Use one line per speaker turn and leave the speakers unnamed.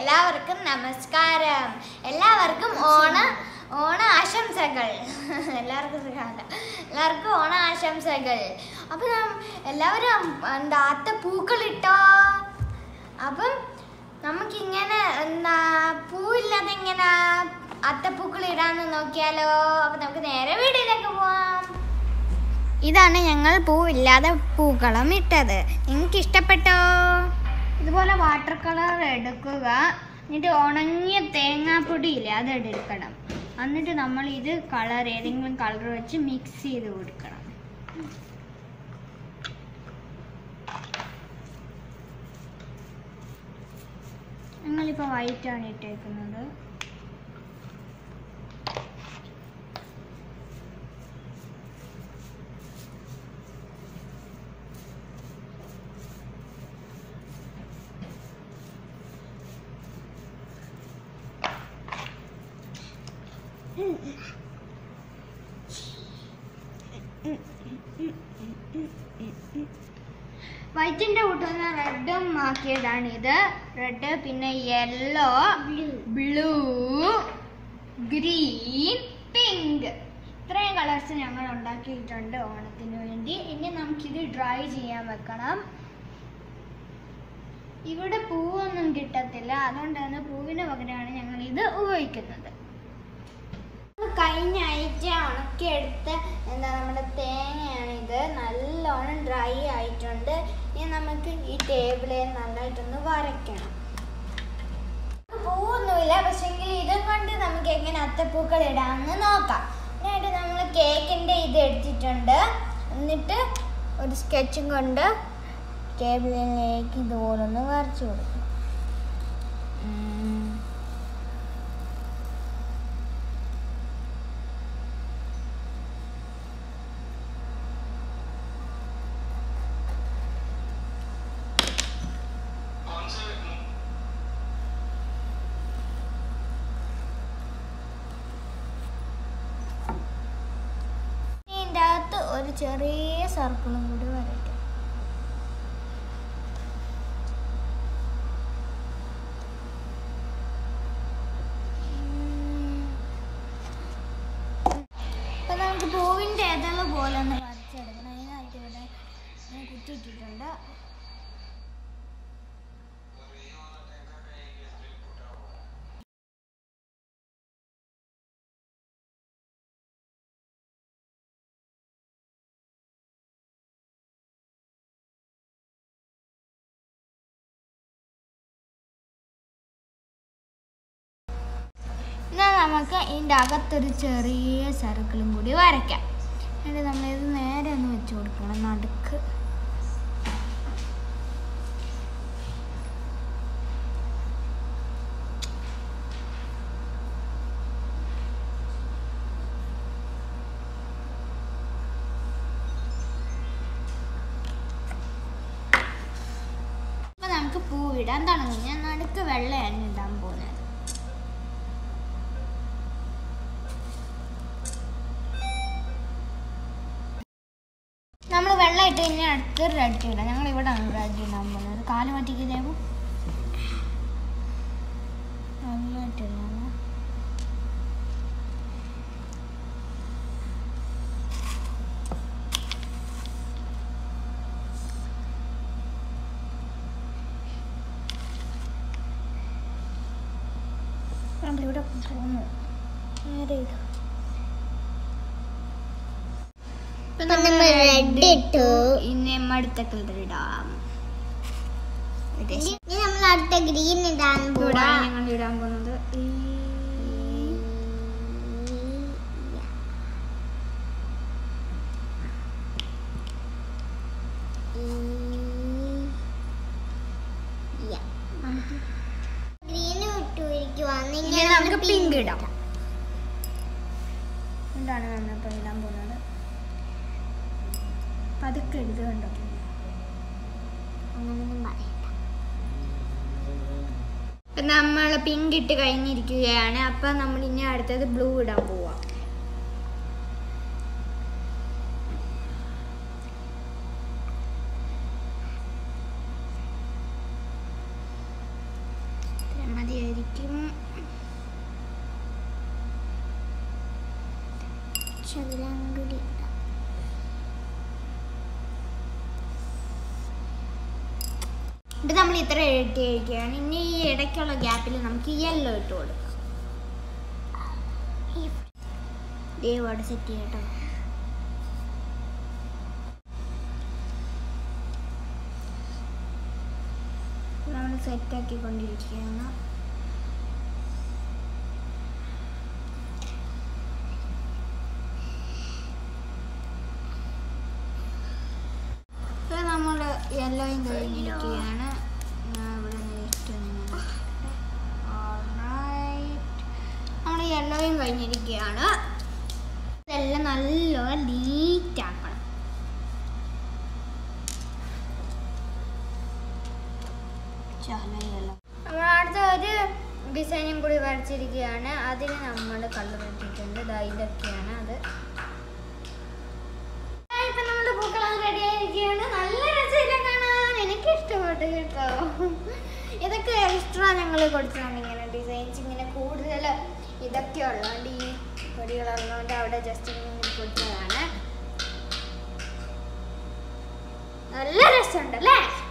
എല്ലാവർക്കും നമസ്കാരം എല്ലാവർക്കും ഓണ ഓണ ആശംസകൾ എല്ലാവർക്കും സുഖമല്ല എല്ലാവർക്കും ഓണ ആശംസകൾ അപ്പം നം- എല്ലാവരും എന്താ അത്ത പൂക്കളിട്ടോ അപ്പം നമുക്കിങ്ങനെ എന്താ പൂവില്ലാതെ ഇങ്ങനെ അത്തപ്പൂക്കൾ ഇടാന്ന് നോക്കിയാലോ അപ്പം നമുക്ക് നേരെ വീട്ടിലേക്ക് പോവാം ഇതാണ് ഞങ്ങൾ പൂവില്ലാതെ പൂക്കളം ഇട്ടത് നിങ്ങൾക്ക് ഇഷ്ടപ്പെട്ടോ ഇതുപോലെ വാട്ടർ കളർ എടുക്കുക എന്നിട്ട് ഉണങ്ങിയ തേങ്ങാപ്പൊടിയില്ലേ അത് എടുക്കണം എന്നിട്ട് നമ്മൾ ഇത് കളർ ഏതെങ്കിലും കളർ വെച്ച് മിക്സ് ചെയ്ത് കൊടുക്കണം ഞങ്ങളിപ്പോൾ വൈറ്റാണ് ഇട്ടേക്കുന്നത് വൈറ്റിന്റെ കൂട്ടുന്ന റെഡും ആക്കിയതാണ് ഇത് റെഡ് പിന്നെ യെല്ലോ ബ്ലൂ ഗ്രീൻ പിങ്ക് ഇത്രയും കളേഴ്സ് ഞങ്ങൾ ഉണ്ടാക്കിയിട്ടുണ്ട് ഓണത്തിന് വേണ്ടി ഇനി നമുക്കിത് ഡ്രൈ ചെയ്യാൻ വെക്കണം ഇവിടെ പൂവൊന്നും കിട്ടത്തില്ല അതുകൊണ്ടാണ് പൂവിന് പകരമാണ് ഞങ്ങൾ ഇത് ഉപയോഗിക്കുന്നത് കഴിഞ്ഞ ആഴ്ച ഉണക്കിയെടുത്ത എന്താ നമ്മുടെ തേങ്ങയാണ് ഇത് നല്ലോണം ഡ്രൈ ആയിട്ടുണ്ട് ഇനി നമുക്ക് ഈ ടേബിളിൽ നന്നായിട്ടൊന്ന് വരയ്ക്കണം പൂവൊന്നുമില്ല പക്ഷെങ്കിൽ ഇതും കൊണ്ട് നമുക്ക് എങ്ങനെ അത്തപ്പൂക്കൾ ഇടാമെന്ന് നോക്കാം എന്നിട്ട് നമ്മൾ കേക്കിൻ്റെ ഇത് എടുത്തിട്ടുണ്ട് എന്നിട്ട് ഒരു സ്കെച്ചും കൊണ്ട് ടേബിളിലേക്ക് ഇതുപോലൊന്ന് വരച്ചു കൊടുക്കും ഉം. ഇതിൻ്റെ അകത്ത് ഒരു ചെറിയ സർക്കിളും കൂടി വരയ്ക്കാം അപ്പൊ നമുക്ക് പൂവിൻ്റെ ഇതള് പോലെ ഒന്ന് വരച്ചെടുക്കണം അതിനായിട്ട് ഇവിടെ ഞാൻ കുത്തിയിട്ടിട്ടുണ്ട് എന്നാൽ നമുക്ക് ഇതിൻ്റെ അകത്തൊരു ചെറിയ സർക്കിളും കൂടി വരയ്ക്കാം എന്നിട്ട് നമ്മളിത് നേരെ ഒന്ന് വെച്ച് കൊടുക്കണം നടുക്ക് അപ്പൊ നമുക്ക് പൂവിടാൻ തുടങ്ങും ഞാൻ നടുക്ക് വെള്ളയാണ് ഇടാൻ പോകുന്നത് നമ്മൾ വെള്ളം ഇട്ട് ഇനി അടുത്ത് റെഡ് ഇടാം ഞങ്ങൾ ഇവിടെ ആണ് റെഡ് ഇടാൻ പോകുന്നത് കാല് മാറ്റിക്ക് ദേവു നന്നായിട്ടിടാം നമ്മളിവിടെ പോകുന്നു നേരെ ഇടും ഇപ്പൊ നമ്മൾ റെഡ് ഇട്ടു ഇനി നമ്മ അടുത്ത കളർ ഇടാം
ഇനി നമ്മൾ അടുത്ത ഗ്രീൻ ഇടാൻ
ഇവിടെ
പോവാ
ഞങ്ങൾ ഇടാൻ പോകുന്നത് ഈ
ഗ്രീൻ വിട്ടുപോയിരിക്കുവാന്ന്
ഇനി നമുക്ക് പിങ്ക് ഇടാം എന്താണ് നമ്മളിപ്പോൾ ഇടാൻ പോകുന്നത് പതുക്കെ എഴുതി കണ്ടോ
അങ്ങനൊന്നും പറയണ്ട
ഇപ്പം നമ്മൾ പിങ്ക് ഇട്ട് കഴിഞ്ഞിരിക്കുകയാണ് അപ്പം നമ്മൾ ഇനി അടുത്തത് ബ്ലൂ ഇടാൻ പോവാം ഇത്രയും മതി
ശകലം കൂടി ഇടാം.
ഇത് നമ്മൾ ഇത്ര ഇട്ട് കഴിക്കുകയാണ് ഇനി ഈ ഇടയ്ക്കുള്ള ഗ്യാപ്പിൽ നമുക്ക് യെല്ലോ ഇട്ട് കൊടുക്കാം ദൈവോടെ സെറ്റ് ചെയ്യട്ടോ നമ്മൾ സെറ്റാക്കി കൊണ്ടിരിക്കുകയാണ് ഇപ്പൊ നമ്മൾ യെല്ലോയും കഴിഞ്ഞിരിക്കുകയാണ് ഞാൻ ഇവിടെ ജസ്റ്റ് നമ്മൾ യെല്ലോയും കഴിഞ്ഞിരിക്കുകയാണ് ഇതെല്ലാം നല്ലോണം നീറ്റ് ആക്കണം നമ്മൾ അടുത്ത ഒരു ഡിസൈനും കൂടി വരച്ചിരിക്കുകയാണ് അതിന് നമ്മൾ കളർ ഇട്ടിട്ടുണ്ട് ദാ ഇതൊക്കെയാണ് അത് ആ, ഇപ്പൊ നമ്മുടെ പൂക്കളം റെഡി ആയിരിക്കുകയാണ് നല്ല രസമില്ല കാണാൻ എനിക്ക് ഇഷ്ടപ്പെട്ടു കേട്ടോ ഇതൊക്കെ എക്സ്ട്രാ ഞങ്ങൾ കൊടുത്തതാണ് ഇങ്ങനെ ഡിസൈൻസ് ഇങ്ങനെ കൂടുതൽ ഇതൊക്കെ ഉള്ളതുകൊണ്ട് ഈ പൊടികളുള്ളതുകൊണ്ട് അവിടെ ജസ്റ്റ് ഇങ്ങനെ കൊടുത്തതാണ് നല്ല രസമുണ്ട് അല്ലേ